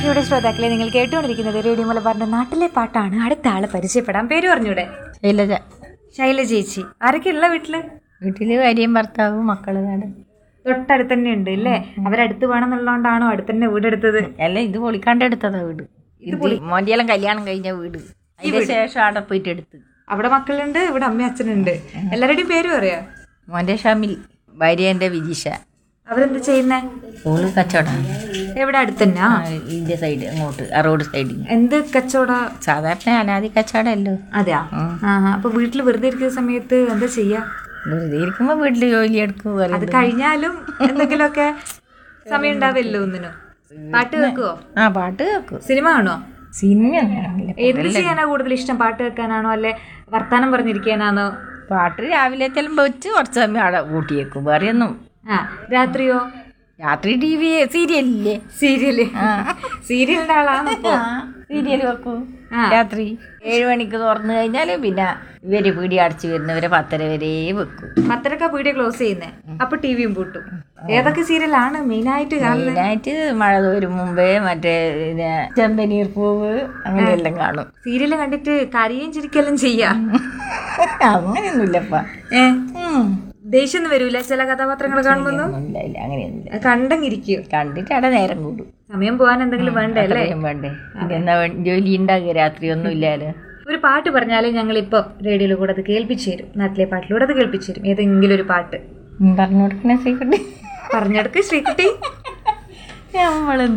പ്രിയയുടെ ശ്രോതാക്കളെ നിങ്ങൾ കേട്ടുകൊണ്ടിരിക്കുന്നത് റേഡിയോ മലബാറിന്റെ നാട്ടിലെ പാട്ടാണ് അടുത്ത ആളെ പരിചയപ്പെടാം പേര് പറഞ്ഞൂടെ ശൈലജ ശൈല ചേച്ചി ആരൊക്കെയുള്ള വീട്ടില് വീട്ടില് ഭാര്യയും ഭർത്താവും മക്കള് നാട് തൊട്ടടുത്ത് തന്നെ ഉണ്ട് അല്ലേ അവരടുത്ത് വേണമെന്നുള്ളതുകൊണ്ടാണോ അടുത്ത് തന്നെ വീടെടുത്തത് അല്ല ഇത് പൊളിക്കാണ്ട് എടുത്തതാ വീട് ഇത് മോന്റെയെല്ലാം കല്യാണം കഴിഞ്ഞ വീട് അതിന്റെ ശേഷം അവിടെ പോയിട്ട് എടുത്ത് അവിടെ മക്കളുണ്ട് ഇവിടെ അമ്മയും അച്ഛനുണ്ട് എല്ലാവരുടെയും പേര് പറയാ മോന്റെ ഷാമിൽ ഭാര്യ എൻ്റെ വിജിഷ അവരെന്ത് ചെയ്യുന്നേ ഓള് കച്ചവടം എവിടെ അടുത്തന്നെയാ ഇതിന്റെ സൈഡ് അങ്ങോട്ട് ആ റോഡ് സൈഡിൽ എന്ത് കച്ചവട സാധാരണ അനാദി കച്ചവടമല്ലോ അതെയാ ആ അപ്പൊ വീട്ടിൽ വെറുതെ ഇരിക്കുന്ന സമയത്ത് എന്താ ചെയ്യാ വെറുതെ ഇരിക്കുമ്പോ വീട്ടില് ജോലി എടുക്കും വേറെ അത് കഴിഞ്ഞാലും എന്തെങ്കിലുമൊക്കെ സമയം ഉണ്ടാവില്ലോ ഒന്നിനും പാട്ട് കേൾക്കുവോ ആ പാട്ട് കേൾക്കും സിനിമ കാണുവോ സിനിമ കാണില്ല ഏത് ചെയ്യാനാ കൂടുതൽ ഇഷ്ടം പാട്ട് കേൾക്കാനാണോ അല്ലെ വർത്താനം പറഞ്ഞിരിക്കാനാണോ പാട്ട് രാവിലെ ചെല്ലുമ്പോ വെച്ച് കുറച്ച് സമയം അവിടെ കൂട്ടിയേക്കും വേറെ ഒന്നും ആ രാത്രിയോ രാത്രി ടി വി സീരിയലില്ലേ സീരിയല് സീരിയലിന്റെ ആളാണ് ഇപ്പൊ സീരിയൽ വെക്കും ആ. രാത്രി ഏഴ് മണിക്ക് തുറന്നു കഴിഞ്ഞാൽ പിന്നെ ഇവര് പീടി അടച്ചു വരുന്നവരെ പത്തര വരെ വെക്കും പത്തരക്ക പീടിയ ക്ലോസ് ചെയ്യുന്നേ അപ്പൊ ടിവിയും പൂട്ടും ഏതൊക്കെ സീരിയലാണ് മെയിൻ ആയിട്ട് കാണുന്നത് മെയിനായിട്ട് മഴ തോരും മുമ്പേ മറ്റേ പിന്നെ ചെമ്പനീർ പൂവ് അങ്ങനെയെല്ലാം കാണും സീരിയല് കണ്ടിട്ട് കരയും ചിരിക്കലും ചെയ്യാ അങ്ങനെയൊന്നുമില്ലപ്പ ഏ ദേഷ്യം ഒന്നും വരൂല ചില കഥാപാത്രങ്ങൾ കാണുമ്പോ ഇല്ല ഇല്ല അങ്ങനെയൊന്നുമില്ല കണ്ടങ്ങിരിക്കും കണ്ടിട്ട് അവിടെ നേരം കൂടും സമയം പോകാൻ എന്തെങ്കിലും വേണ്ടേ അല്ലേ അത്രയും വേണ്ടേ എന്നാ ജോലി ഉണ്ടാകുക രാത്രി ഒന്നും ഇല്ലാലോ ഒരു പാട്ട് പറഞ്ഞാലേ ഞങ്ങൾ ഇപ്പൊ റേഡിയോയിൽ കൂടെ അത് കേൾപ്പിച്ചു തരും നാട്ടിലെ പാട്ടിലൂടെ അത് കേൾപ്പിച്ചു തരും ഏതെങ്കിലും ഒരു പാട്ട് പറഞ്ഞു കൊടുക്കണ ശ്രീകുട്ടി പറഞ്ഞെടുക്ക് ശ്രീകുട്ടി നമ്മളെന്ത്